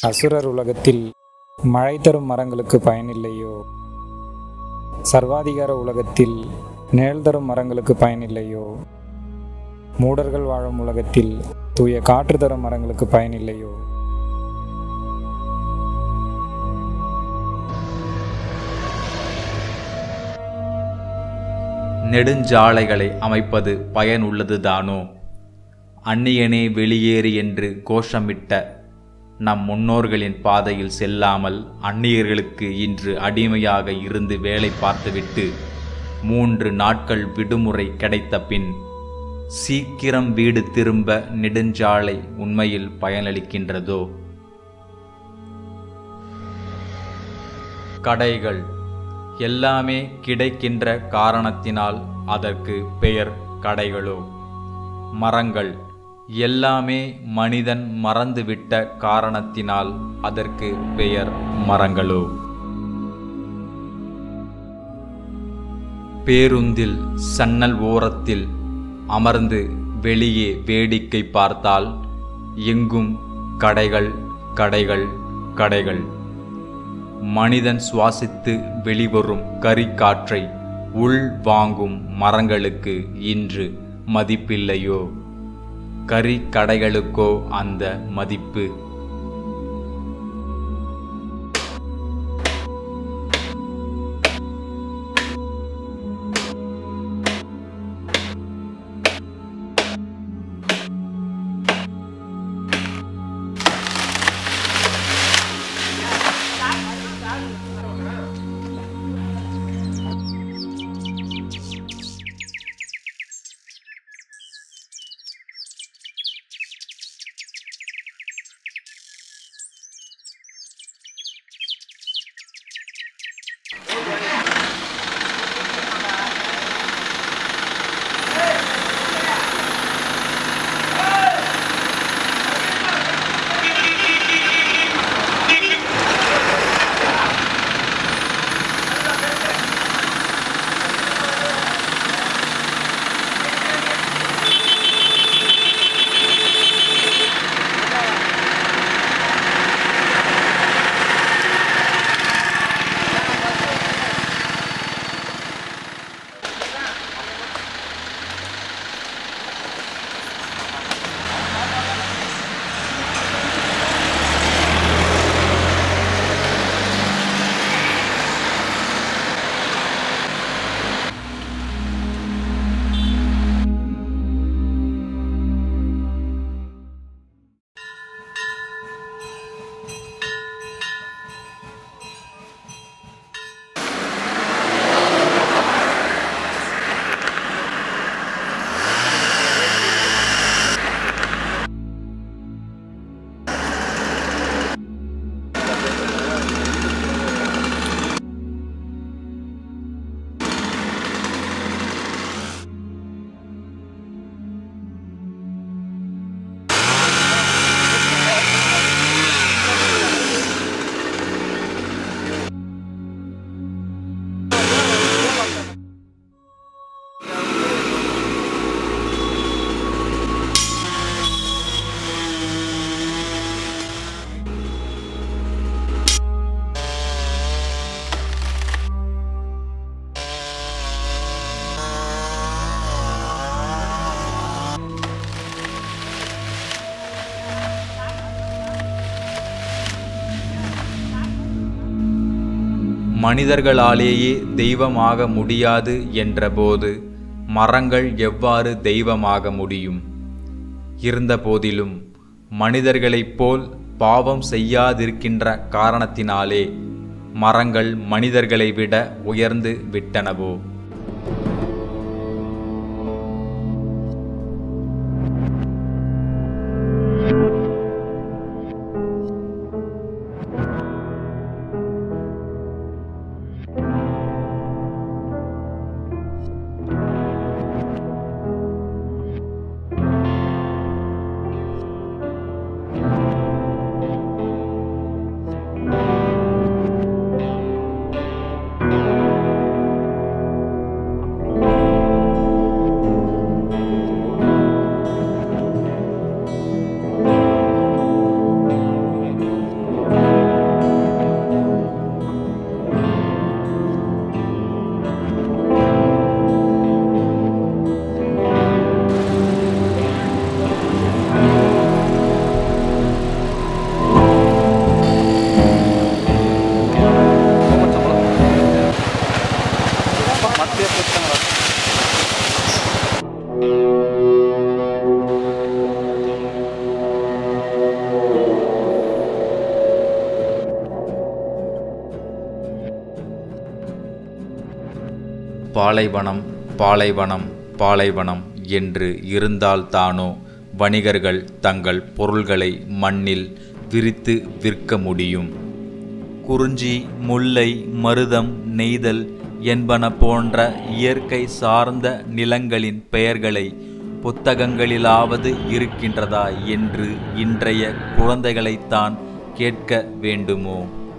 அசுரர் உலகத்தில் மழை தரும் மரங்களுக்கு பயனில்லையோ சர்வாதிகார உலகத்தில் நிழல் தரும் மரங்களுக்கு பயனில்லையோ மூடர்கள் வாழும் உலகத்தில் தூய காற்று தரும் மரங்களுக்கு பயனில்லையோ நெடுஞ்சாலைகளை அமைப்பது பயனுள்ளதுதானோ அந்நியனே வெளியேறு என்று கோஷமிட்ட நம் முன்னோர்களின் பாதையில் செல்லாமல் அந்நியர்களுக்கு இன்று அடிமையாக இருந்து வேலை பார்த்துவிட்டு மூன்று நாட்கள் விடுமுறை கிடைத்த பின் சீக்கிரம் வீடு திரும்ப நெடுஞ்சாலை உண்மையில் பயனளிக்கின்றதோ கடைகள் எல்லாமே கிடைக்கின்ற காரணத்தினால் அதற்கு பெயர் கடைகளோ மரங்கள் எல்லாமே மனிதன் மறந்துவிட்ட காரணத்தினால் அதற்கு பெயர் மரங்களோ பேருந்தில் சன்னல் ஓரத்தில் அமர்ந்து வெளியே வேடிக்கை பார்த்தால் எங்கும் கடைகள் கடைகள் கடைகள் மனிதன் சுவாசித்து வெளிவரும் கரிக்காற்றை உள் வாங்கும் மரங்களுக்கு இன்று மதிப்பில்லையோ கறி கடைகளுக்கோ அந்த மதிப்பு மனிதர்களாலேயே தெய்வமாக முடியாது என்றபோது மரங்கள் எவ்வாறு தெய்வமாக முடியும் இருந்தபோதிலும் மனிதர்களைப் போல் பாவம் செய்யாதிருக்கின்ற காரணத்தினாலே மரங்கள் மனிதர்களை விட உயர்ந்து விட்டனவோ பாலைவனம் பாலைவனம் பாலைவனம் என்று இருந்தால்தானோ வணிகர்கள் தங்கள் பொருள்களை மண்ணில் விரித்து விற்க முடியும் குறிஞ்சி முல்லை மருதம் நெய்தல் என்பன போன்ற இயற்கை சார்ந்த நிலங்களின் பெயர்களை புத்தகங்களிலாவது இருக்கின்றதா என்று இன்றைய குழந்தைகளைத்தான் கேட்க வேண்டுமோ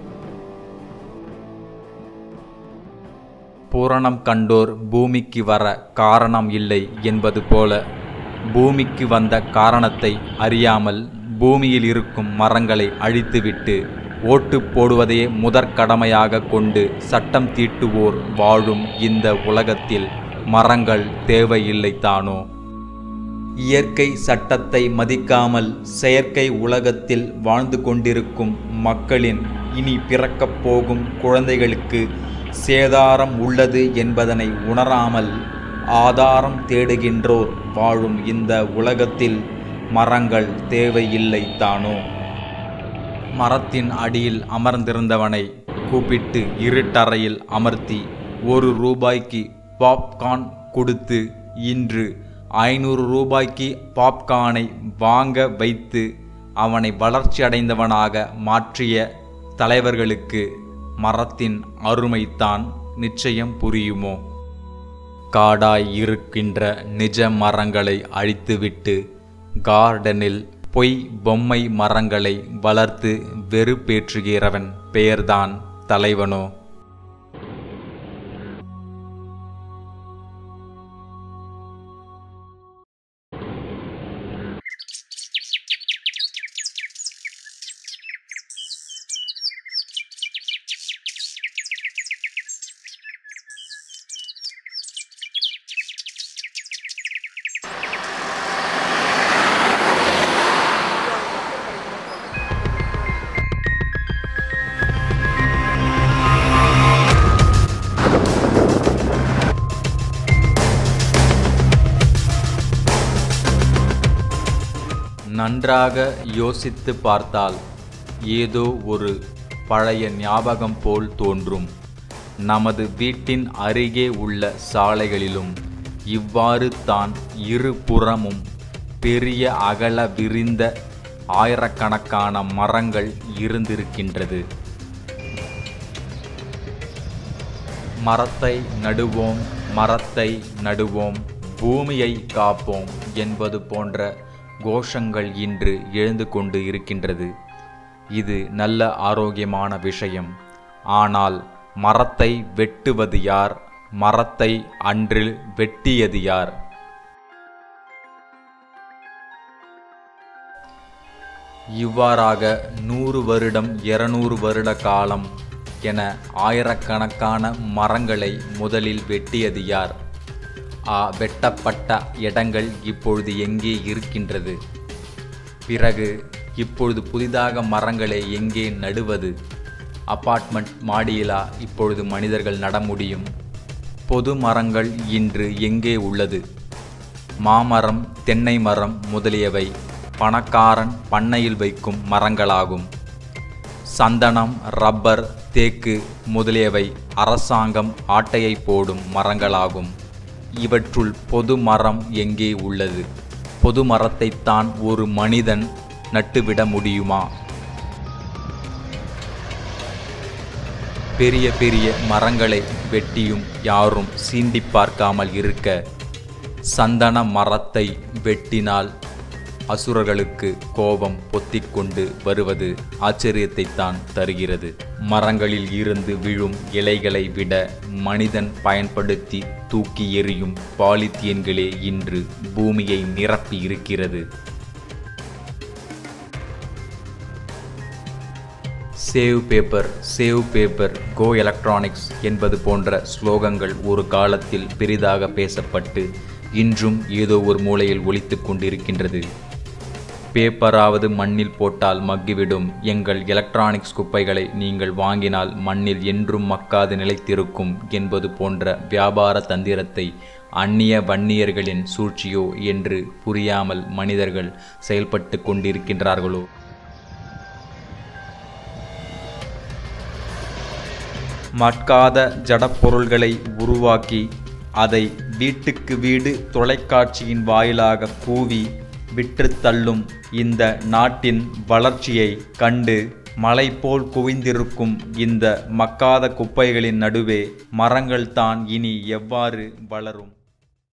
பூரணம் கண்டோர் பூமிக்கு வர காரணம் இல்லை என்பது போல பூமிக்கு வந்த காரணத்தை அறியாமல் பூமியில் இருக்கும் மரங்களை அழித்துவிட்டு ஓட்டு போடுவதையே முதற் கடமையாக கொண்டு சட்டம் தீட்டுவோர் வாழும் இந்த உலகத்தில் மரங்கள் தேவையில்லைத்தானோ இயற்கை சட்டத்தை மதிக்காமல் செயற்கை உலகத்தில் வாழ்ந்து கொண்டிருக்கும் மக்களின் இனி பிறக்கப் போகும் குழந்தைகளுக்கு சேதாரம் உள்ளது என்பதனை உணராமல் ஆதாரம் தேடுகின்றோர் வாழும் இந்த உலகத்தில் மரங்கள் தேவையில்லை தானோ மரத்தின் அடியில் அமர்ந்திருந்தவனை கூப்பிட்டு இருட்டறையில் அமர்த்தி ஒரு ரூபாய்க்கு பாப்கார்ன் கொடுத்து இன்று ஐநூறு ரூபாய்க்கு பாப்கார்னை வாங்க வைத்து அவனை வளர்ச்சி அடைந்தவனாக மாற்றிய தலைவர்களுக்கு மரத்தின் அருமைத்தான் நிச்சயம் புரியுமோ காடாய் இருக்கின்ற நிஜ மரங்களை அழித்துவிட்டு கார்டனில் பொய் பொம்மை மரங்களை வளர்த்து வெறுப்பேற்றுகிறவன் பெயர்தான் தலைவனோ நன்றாக யோசித்து பார்த்தால் ஏதோ ஒரு பழைய ஞாபகம் போல் தோன்றும் நமது வீட்டின் அருகே உள்ள சாலைகளிலும் இவ்வாறு தான் இருபுறமும் பெரிய அகல விரிந்த ஆயிரக்கணக்கான மரங்கள் இருந்திருக்கின்றது மரத்தை நடுவோம் மரத்தை நடுவோம் பூமியை காப்போம் என்பது போன்ற கோஷங்கள் இன்று எழுந்து கொண்டு இருக்கின்றது இது நல்ல ஆரோக்கியமான விஷயம் ஆனால் மரத்தை வெட்டுவது யார் மரத்தை அன்றில் வெட்டியது யார் இவ்வாறாக நூறு வருடம் இருநூறு வருட காலம் என ஆயிரக்கணக்கான மரங்களை முதலில் வெட்டியது யார் ஆ வெட்டப்பட்ட இடங்கள் இப்பொழுது எங்கே இருக்கின்றது பிறகு இப்பொழுது புதிதாக மரங்களை எங்கே நடுவது அபார்ட்மெண்ட் மாடியிலா இப்பொழுது மனிதர்கள் நட முடியும் பொது மரங்கள் இன்று எங்கே உள்ளது மாமரம் தென்னை மரம் முதலியவை பணக்காரன் பண்ணையில் வைக்கும் மரங்களாகும் சந்தனம் ரப்பர் தேக்கு முதலியவை அரசாங்கம் ஆட்டையை போடும் மரங்களாகும் இவற்றுள் பொது மரம் எங்கே உள்ளது பொது மரத்தைத்தான் ஒரு மனிதன் நட்டுவிட முடியுமா பெரிய பெரிய மரங்களை வெட்டியும் யாரும் சீண்டி பார்க்காமல் இருக்க சந்தன மரத்தை வெட்டினால் அசுரர்களுக்கு கோபம் பொத்திக்கொண்டு வருவது ஆச்சரியத்தைத்தான் தருகிறது மரங்களில் இருந்து விழும் இலைகளை விட மனிதன் பயன்படுத்தி தூக்கி எறியும் பாலித்தீன்களே இன்று பூமியை நிரப்பி இருக்கிறது save paper save paper go electronics என்பது போன்ற ஸ்லோகங்கள் ஒரு காலத்தில் பெரிதாக பேசப்பட்டு இன்றும் ஏதோ ஒரு மூலையில் ஒலித்து கொண்டிருக்கின்றது பேப்பராவது மண்ணில் போட்டால் மக்கிவிடும் எங்கள் எலக்ட்ரானிக்ஸ் குப்பைகளை நீங்கள் வாங்கினால் மண்ணில் என்றும் மக்காது நிலைத்திருக்கும் என்பது போன்ற வியாபார தந்திரத்தை அந்நிய வன்னியர்களின் சூழ்ச்சியோ என்று புரியாமல் மனிதர்கள் செயல்பட்டு கொண்டிருக்கின்றார்களோ மட்காத ஜடப்பொருள்களை உருவாக்கி அதை வீட்டுக்கு வீடு தொலைக்காட்சியின் வாயிலாக கூவி விற்றுத் தள்ளும் இந்த நாட்டின் வளர்ச்சியை கண்டு மலை போல் குவிந்திருக்கும் இந்த மக்காத குப்பைகளின் நடுவே மரங்கள் தான் இனி எவ்வாறு வளரும்